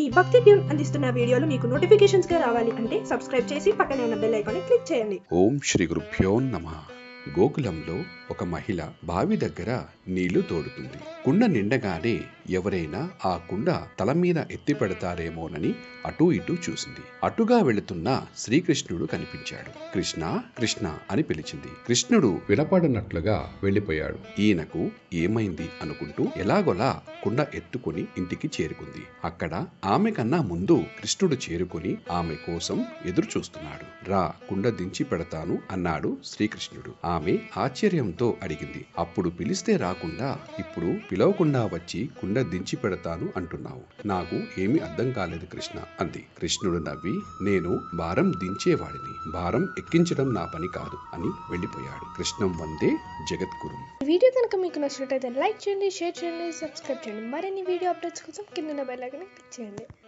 భక్తి ట్యూన్ అందిస్తున్న వీడియోలు మీకు నోటిఫికేషన్స్ గా రావాలి అంటే సబ్స్క్రైబ్ చేసి పక్కనే ఉన్న బెల్ ఐకాన్ క్లిక్ చేయండి ఓం శ్రీ గురుభ్యో నమ గోకులంలో ఒక మహిళ బావి దగ్గర నీళ్లు తోడుతుంది కుండ నిండగానే ఎవరైనా ఆ కుండ తల మీద ఎత్తి పెడతారేమోనని అటూ ఇటూ చూసింది అటుగా వెళుతున్న శ్రీకృష్ణుడు కనిపించాడు కృష్ణ కృష్ణ అని పిలిచింది కృష్ణుడు వినపడనట్లుగా వెళ్ళిపోయాడు ఈయనకు ఏమైంది అనుకుంటూ ఎలాగోలా కుండ ఎత్తుకుని ఇంటికి చేరుకుంది అక్కడ ఆమె కన్నా ముందు కృష్ణుడు చేరుకుని ఆమె కోసం ఎదురు చూస్తున్నాడు రా కుండ దించి పెడతాను అన్నాడు శ్రీకృష్ణుడు ఆమె ఆశ్చర్యంతో అడిగింది అప్పుడు పిలిస్తే రాకుండా ఇప్పుడు పిలవకుండా వచ్చి కుండ దించి పెడతాను అంటున్నావు నాకు ఏమీ అర్థం కాలేదు కృష్ణ అంది కృష్ణుడు నవ్వి నేను భారం దించేవాడిని భారం ఎక్కించడం నా పని కాదు అని వెళ్ళిపోయాడు కృష్ణం వందే జగద్గురు ఈ వీడియో కనుక మీకు నచ్చినట్లయితే లైక్ చేయండి షేర్ చేయండి సబ్స్క్రైబ్ చేయండి మరిన్ని వీడియో అప్డేట్స్ కోసం కింద బెల్ ఐకాన్ క్లిక్ చేయండి